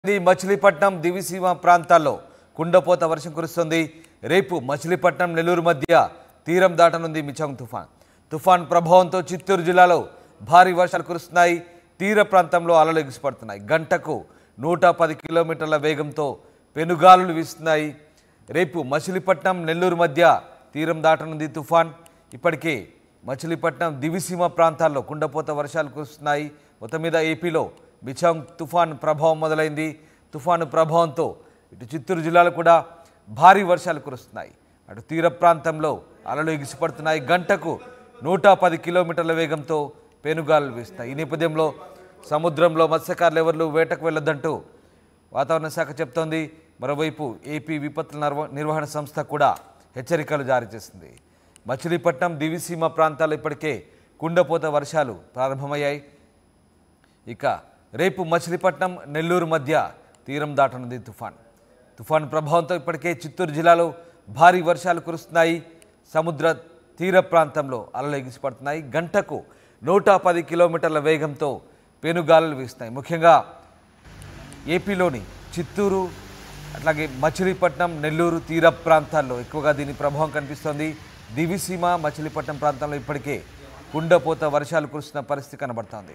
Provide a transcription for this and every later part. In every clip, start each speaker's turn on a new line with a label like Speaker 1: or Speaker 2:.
Speaker 1: ఇది మచిలీపట్నం దివిసీమ ప్రాంతాల్లో కుండపోత వర్షం కురుస్తుంది రేపు మచిలీపట్నం నెల్లూరు మధ్య తీరం దాటనుంది మిచాంగ్ తుఫాన్ తుఫాన్ ప్రభావంతో చిత్తూరు జిల్లాలో భారీ వర్షాలు కురుస్తున్నాయి తీర ప్రాంతంలో అలలు ఎగిసిపడుతున్నాయి గంటకు నూట పది కిలోమీటర్ల వేగంతో పెనుగాలులు వీస్తున్నాయి రేపు మచిలీపట్నం నెల్లూరు మధ్య తీరం దాటనుంది తుఫాన్ ఇప్పటికే మచిలీపట్నం దివిసీమ ప్రాంతాల్లో కుండపోత వర్షాలు కురుస్తున్నాయి మొత్తం మీద ఏపీలో బిచాంగ్ తుఫాన్ ప్రభావం మొదలైంది తుఫాను ప్రభావంతో ఇటు చిత్తూరు జిల్లాలో కూడా భారీ వర్షాలు కురుస్తున్నాయి అటు తీర ప్రాంతంలో అలలు ఎగిసిపడుతున్నాయి గంటకు నూట పది కిలోమీటర్ల వేగంతో పెనుగాలులు వీస్తాయి ఈ నేపథ్యంలో సముద్రంలో మత్స్యకారులు ఎవరు వేటకు వెళ్ళొద్దంటూ వాతావరణ శాఖ చెప్తోంది మరోవైపు ఏపీ విపత్తుల నిర్వ నిర్వహణ సంస్థ కూడా హెచ్చరికలు జారీ చేసింది మచిలీపట్నం దివిసీమ ప్రాంతాల్లో ఇప్పటికే కుండపోత వర్షాలు ప్రారంభమయ్యాయి ఇక రేపు మచిలీపట్నం నెల్లూరు మధ్య తీరం దాటనుంది తుఫాన్ తుఫాన్ ప్రభావంతో ఇప్పటికే చిత్తూరు జిల్లాలో భారీ వర్షాలు కురుస్తున్నాయి సముద్ర తీర ప్రాంతంలో అలలు ఎగిసిపడుతున్నాయి గంటకు నూట పది కిలోమీటర్ల వేగంతో పెనుగాలులు వీస్తున్నాయి ముఖ్యంగా ఏపీలోని చిత్తూరు అట్లాగే మచిలీపట్నం నెల్లూరు తీర ప్రాంతాల్లో ఎక్కువగా దీని ప్రభావం కనిపిస్తోంది దివిసీమ మచిలీపట్నం ప్రాంతంలో ఇప్పటికే కుండపోత వర్షాలు కురుస్తున్న పరిస్థితి కనబడుతోంది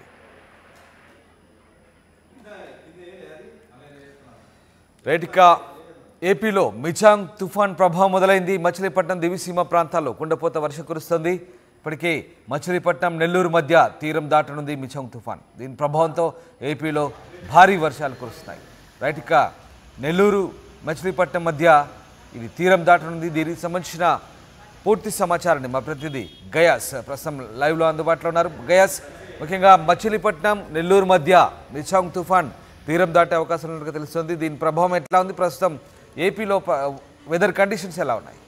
Speaker 1: రైట్ ఇక ఏపీలో మిచాంగ్ తుఫాన్ ప్రభావం మొదలైంది మచిలీపట్నం దివిసీమ ప్రాంతాల్లో కుండపోత వర్షం కురుస్తుంది ఇప్పటికే మచిలీపట్నం నెల్లూరు మధ్య తీరం దాటనుంది మిచాంగ్ తుఫాన్ దీని ప్రభావంతో ఏపీలో భారీ వర్షాలు కురుస్తున్నాయి రైట్ ఇక నెల్లూరు మచిలీపట్నం మధ్య ఇది తీరం దాటనుంది దీనికి సంబంధించిన పూర్తి సమాచారాన్ని మా ప్రతినిధి గయాస్ ప్రస్తుతం లైవ్లో అందుబాటులో ఉన్నారు గయాస్ ముఖ్యంగా మచిలీపట్నం నెల్లూరు మధ్య మిచాంగ్ తుఫాన్ తీరం దాటే అవకాశం ఉన్నట్టుగా తెలుస్తుంది దీని ప్రభావం ఎట్లా ఉంది ప్రస్తుతం ఏపీలో ప- వెదర్ కండిషన్స్ ఎలా ఉన్నాయి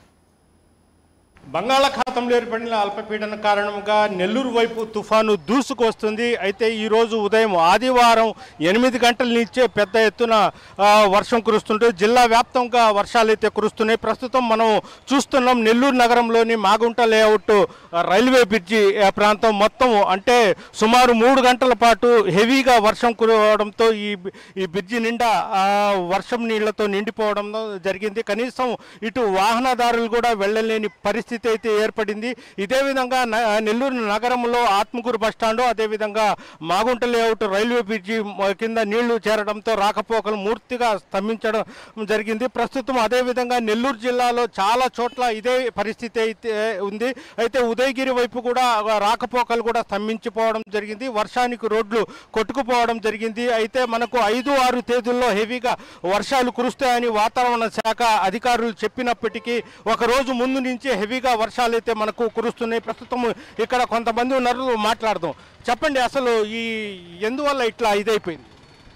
Speaker 2: బంగాళాఖాతంలో ఏర్పడిన అల్పపీడన కారణంగా నెల్లూరు వైపు తుఫాను దూసుకొస్తుంది అయితే ఈరోజు ఉదయం ఆదివారం ఎనిమిది గంటల నుంచే పెద్ద ఎత్తున ఆ, వర్షం కురుస్తుంటే జిల్లా వ్యాప్తంగా వర్షాలు అయితే కురుస్తున్నాయి ప్రస్తుతం మనం చూస్తున్నాం నెల్లూరు నగరంలోని మాగుంట లేఅవుట్ ఆ, రైల్వే బ్రిడ్జి ఆ, ప్రాంతం మొత్తం అంటే సుమారు మూడు గంటల పాటు హెవీగా వర్షం కురవడంతో ఈ ఈ బ్రిడ్జి నిండా ఆ, వర్షం నీళ్లతో నిండిపోవడం జరిగింది కనీసం ఇటు వాహనదారులు కూడా వెళ్ళలేని పరిస్థితి అయితే ఏర్పడింది ఇదే విధంగా న- నెల్లూరు నగరంలో ఆత్మకూరు బస్టాండు అదేవిధంగా మాగుంట లేఅవుట్ రైల్వే బ్రిడ్జి మ- కింద నీళ్లు చేరడంతో రాకపోకలు పూర్తిగా స్తంభించడం జరిగింది ప్రస్తుతం అదేవిధంగా నెల్లూరు జిల్లాలో చాలా చోట్ల ఇదే పరిస్థితి అయితే ఉంది అయితే ఉదయగిరి వైపు కూడా రాకపోకలు కూడా స్తంభించిపోవడం జరిగింది వర్షానికి రోడ్లు కొట్టుకుపోవడం జరిగింది అయితే మనకు ఐదు ఆరు తేదీల్లో హెవీగా వర్షాలు కురుస్తాయని వాతావరణ శాఖ అధికారులు చెప్పినప్పటికీ ఒక రోజు ముందు నుంచి హెవీగా వర్షాలు అయితే మనకు కురుస్తున్నాయి ప్రస్తుతం ఇక్కడ కొంతమంది ఉన్నారు మాట్లాడదాం చెప్పండి అసలు ఈ ఎందువల్ల ఇట్లా ఇదైపోయింది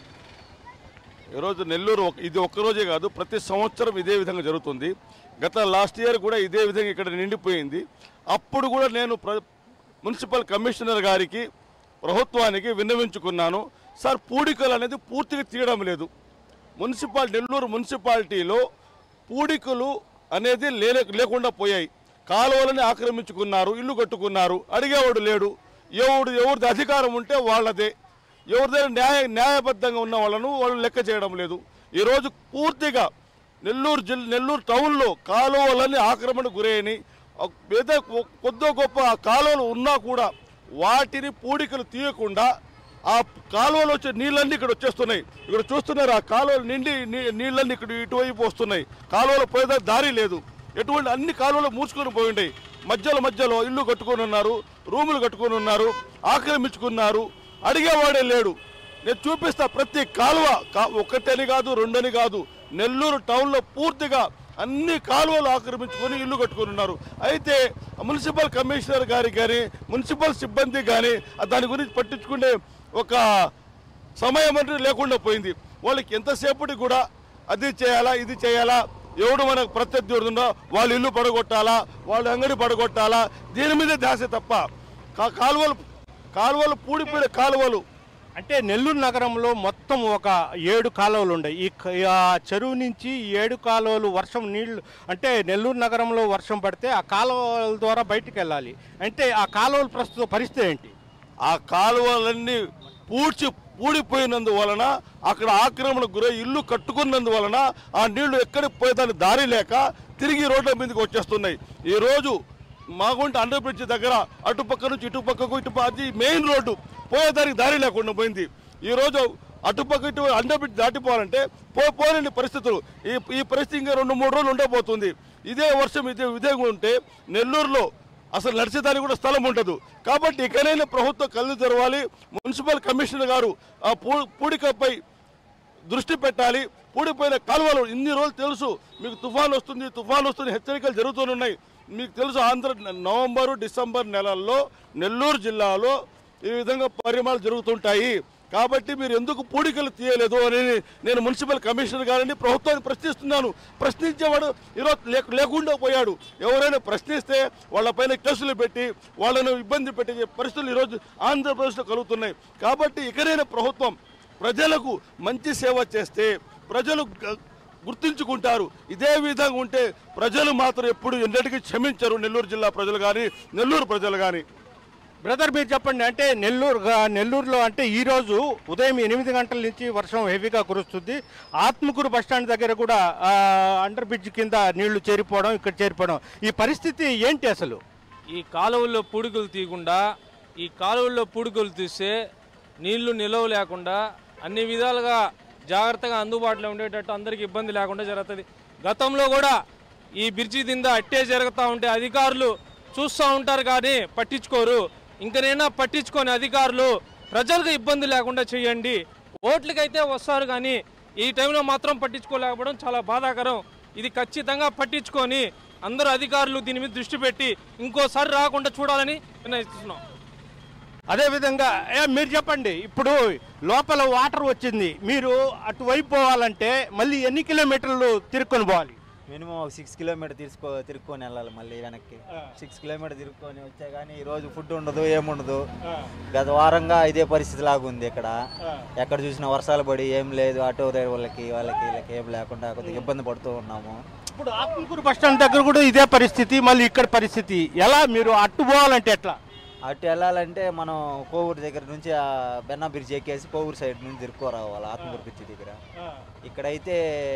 Speaker 3: ఈరోజు నెల్లూరు ఒక- ఇది ఒక్కరోజే కాదు ప్రతి సంవత్సరం ఇదే విధంగా జరుగుతుంది గత లాస్ట్ ఇయర్ కూడా ఇదే విధంగా ఇక్కడ నిండిపోయింది అప్పుడు కూడా నేను ప్ర- మున్సిపల్ కమిషనర్ గారికి ప్రభుత్వానికి విన్నవించుకున్నాను సార్ పూడికలు అనేది పూర్తిగా తీయడం లేదు మున్సిపాల్ నెల్లూరు మున్సిపాలిటీలో పూడికలు అనేది లేనే లేకుండా పోయాయి కాలువలని ఆక్రమించుకున్నారు ఇల్లు కట్టుకున్నారు అడిగేవాడు లేడు ఎవడు ఎవరిది అధికారం ఉంటే వాళ్ళదే ఎవరి దగ్గర న్యాయ న్యాయబద్ధంగా ఉన్న వాళ్ళను వాళ్ళు లెక్క చేయడం లేదు ఈరోజు పూర్తిగా నెల్లూరు జిల్లా నెల్లూరు టౌన్లో కాలువలన్నీ ఆక్రమణ గురైనవి ఏదో కొ- కొద్దో గొప్ప ఆ కాలువలు ఉన్నా కూడా వాటిని పూడికలు తీయకుండా ఆ కాలువలో వచ్చే నీళ్ళన్నీ ఇక్కడ వచ్చేస్తున్నాయి ఇక్కడ చూస్తున్నారు ఆ కాలువలు నిండి నీ- నీళ్ళన్నీ ఇక్కడ ఇటువైపు వస్తున్నాయి కాలువలో పోయేదా దారి లేదు ఎటువంటి అన్ని కాలువలు మూసుకొని పోయి ఉన్నాయి మధ్యలో మధ్యలో ఇల్లు కట్టుకొని ఉన్నారు రూములు కట్టుకొని ఉన్నారు ఆక్రమించుకున్నారు అడిగేవాడే లేడు నేను చూపిస్తా ప్రతి కాలువ కా- ఒకటని కాదు రెండని కాదు నెల్లూరు టౌన్లో పూర్తిగా అన్ని కాలువలు ఆక్రమించుకొని ఇల్లు కట్టుకొని ఉన్నారు అయితే మున్సిపల్ కమిషనర్ గారికి కానీ మున్సిపల్ సిబ్బంది కానీ దాని గురించి పట్టించుకునే ఒక సమయం అంటూ లేకుండా పోయింది వాళ్ళకి ఎంతసేపటికి కూడా అది చేయాలా ఇది చేయాలా ఎవడు మనకు ప్రత్యర్థి ఉందో వాళ్ళ ఇల్లు పడగొట్టాలా వాళ్ళ అంగడి పడగొట్టాలా దీని మీదే ధ్యాస తప్ప కా- కాలువలు కాలువలు పూడిపోయిన కాలువలు
Speaker 2: అంటే నెల్లూరు నగరంలో మొత్తం ఒక ఏడు కాలువలు ఉన్నాయి ఈ క- ఆ చెరువు నుంచి ఈ ఏడు కాలువలు వర్షం నీళ్లు అంటే నెల్లూరు నగరంలో వర్షం పడితే ఆ కాలువల ద్వారా బయటికి వెళ్ళాలి అంటే ఆ కాలువల ప్రస్తుత పరిస్థితి ఏంటి
Speaker 3: ఆ కాలువలన్నీ పూడ్చి ఊడిపోయినందువలన అక్కడ ఆక్రమణకు గురై ఇల్లు కట్టుకున్నందువలన ఆ నీళ్లు ఎక్కడికి పోయేదానికి దారి లేక తిరిగి రోడ్ల మీదకి వచ్చేస్తున్నాయి ఈ రోజు మాగుంట అండర్ బ్రిడ్జ్ దగ్గర అటుపక్క నుంచి ఇటు పక్కకు ఇటు ప- అది మెయిన్ రోడ్డు పోయేదానికి దారి లేకుండా పోయింది ఈ రోజు అటుపక్క ఇటు అండర్ బ్రిడ్జ్ దాటిపోవాలంటే పో పోలేని పరిస్థితులు ఈ ఈ పరిస్థితి ఇంకా రెండు మూడు రోజులు ఉండబోతుంది ఇదే వర్షం ఇదే విధంగా ఉంటే నెల్లూరులో అసలు నడిచేదానికి కూడా స్థలం ఉండదు కాబట్టి ఇకనైనా ప్రభుత్వం కళ్ళు తెరవాలి మున్సిపల్ కమిషనర్ గారు ఆ పూ పూడికపై దృష్టి పెట్టాలి పూడిపోయిన కాలువలు ఇన్ని రోజులు తెలుసు మీకు తుఫాన్ వస్తుంది తుఫాన్ వస్తుంది హెచ్చరికలు జరుగుతూనే మీకు తెలుసు ఆంధ్ర నవంబరు డిసెంబర్ నెలల్లో నెల్లూరు జిల్లాలో ఈ విధంగా పరిమాణాలు జరుగుతుంటాయి కాబట్టి మీరు ఎందుకు పూడికలు తీయలేదు అని నేను మున్సిపల్ కమిషనర్ గారిని ప్రభుత్వాన్ని ప్రశ్నిస్తున్నాను ప్రశ్నించేవాడు ఈరోజు లేక లేకుండా పోయాడు ఎవరైనా ప్రశ్నిస్తే వాళ్ళపైన కేసులు పెట్టి వాళ్ళను ఇబ్బంది పెట్టే పరిస్థితులు ఈరోజు ఆంధ్రప్రదేశ్లో కలుగుతున్నాయి కాబట్టి ఇకనైనా ప్రభుత్వం ప్రజలకు మంచి సేవ చేస్తే ప్రజలు గ- గుర్తించుకుంటారు ఇదే విధంగా ఉంటే ప్రజలు మాత్రం ఎప్పుడు ఎన్నటికీ క్షమించరు నెల్లూరు జిల్లా ప్రజలు కానీ నెల్లూరు ప్రజలు కానీ
Speaker 2: బ్రదర్ మీరు చెప్పండి అంటే నెల్లూరు గా- నెల్లూరులో అంటే ఈ రోజు ఉదయం ఎనిమిది గంటల నుంచి వర్షం హెవీగా కురుస్తుంది ఆత్మకూరు బస్టాండ్ దగ్గర కూడా ఆ, అండర్ బ్రిడ్జ్ కింద నీళ్లు చేరిపోవడం ఇక్కడ చేరిపోవడం ఈ పరిస్థితి ఏంటి అసలు
Speaker 4: ఈ కాలువల్లో పూడికలు తీయకుండా ఈ కాలువల్లో పూడికలు తీస్తే నీళ్లు నిలవ లేకుండా అన్ని విధాలుగా జాగ్రత్తగా అందుబాటులో ఉండేటట్టు అందరికీ ఇబ్బంది లేకుండా జరుగుతుంది గతంలో కూడా ఈ బ్రిడ్జి కింద అట్టే జరుగుతూ ఉంటే అధికారులు చూస్తూ ఉంటారు కానీ పట్టించుకోరు ఇంకనైనా పట్టించుకొని అధికారులు ప్రజలకు ఇబ్బంది లేకుండా చేయండి ఓట్లకైతే వస్తారు కానీ ఈ టైంలో మాత్రం పట్టించుకోలేకపోవడం చాలా బాధాకరం ఇది ఖచ్చితంగా పట్టించుకొని అందరూ అధికారులు దీని మీద దృష్టి పెట్టి ఇంకోసారి రాకుండా చూడాలని నిర్ణయిస్తున్నాం
Speaker 2: అదే విధంగా ఏ, మీరు చెప్పండి ఇప్పుడు లోపల వాటర్ వచ్చింది మీరు అటువైపు పోవాలంటే మళ్ళీ ఎన్ని కిలోమీటర్లు తిరుక్కొని పోవాలి
Speaker 5: మినిమం ఒక సిక్స్ కిలోమీటర్ తీసుకో తిరుక్కొని వెళ్ళాలి మళ్ళీ వెనక్కి సిక్స్ కిలోమీటర్ తిరుక్కొని వచ్చా కానీ ఈరోజు ఫుడ్ ఉండదు ఏముండదు గత వారంగా ఇదే పరిస్థితి లాగా ఉంది ఇక్కడ ఎక్కడ చూసినా వర్షాలు పడి ఏం లేదు ఆటో డ్రైవర్లకి వాళ్ళకి వీళ్ళకి ఏం లేకుండా కొద్దిగా ఇబ్బంది పడుతూ ఉన్నాము
Speaker 2: ఇప్పుడు ఆత్మకూరు బస్టాండ్ దగ్గర కూడా ఇదే పరిస్థితి మళ్ళీ ఇక్కడ పరిస్థితి ఎలా మీరు అట్టు పోవాలంటే ఎట్లా
Speaker 5: అటు వెళ్ళాలంటే మనం కోవూరు దగ్గర నుంచి ఆ బెన్నా బ్రిడ్జ్ ఎక్కేసి కోవూరు సైడ్ నుంచి తిరుక్కోరావాలి ఆత్మకూరు బ్రిడ్జ్ దగ్గర ఇక్కడైతే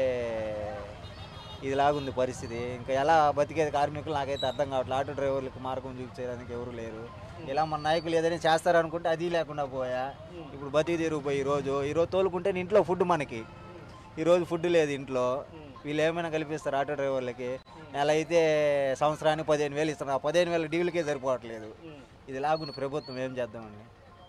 Speaker 5: ఇది లాగుంది పరిస్థితి ఇంకా ఎలా బతికేది కార్మికులు నాకైతే అర్థం కావట్లేదు ఆటో డ్రైవర్లకు మార్గం చూపించడానికి ఎవరు లేరు ఇలా మన నాయకులు ఏదైనా చేస్తారనుకుంటే అది లేకుండా పోయా ఇప్పుడు బతికి తిరిగిపోయి ఈరోజు ఈరోజు తోలుకుంటే ఇంట్లో ఫుడ్ మనకి ఈరోజు ఫుడ్ లేదు ఇంట్లో వీళ్ళు ఏమైనా కల్పిస్తారు ఆటో డ్రైవర్లకి నెల అయితే సంవత్సరానికి పదిహేను వేలు ఇస్తున్నారు ఆ పదిహేను వేల డీవులకే సరిపోవట్లేదు ఇది లాగుంది ప్రభుత్వం ఏం చేద్దామండి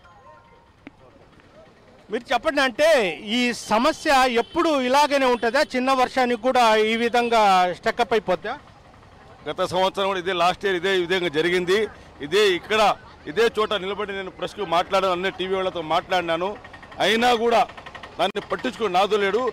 Speaker 2: మీరు చెప్పండి అంటే ఈ సమస్య ఎప్పుడు ఇలాగనే ఉంటుందా చిన్న వర్షానికి కూడా ఈ విధంగా స్టెక్కప్ అయిపోద్దా
Speaker 3: గత సంవత్సరం కూడా ఇదే లాస్ట్ ఇయర్ ఇదే విధంగా జరిగింది ఇదే ఇక్కడ ఇదే చోట నిలబడి నేను ప్రెస్కు మాట్లాడాను అన్ని టీవీ వాళ్ళతో మాట్లాడినాను అయినా కూడా దాన్ని పట్టించుకుని నాదు లేడు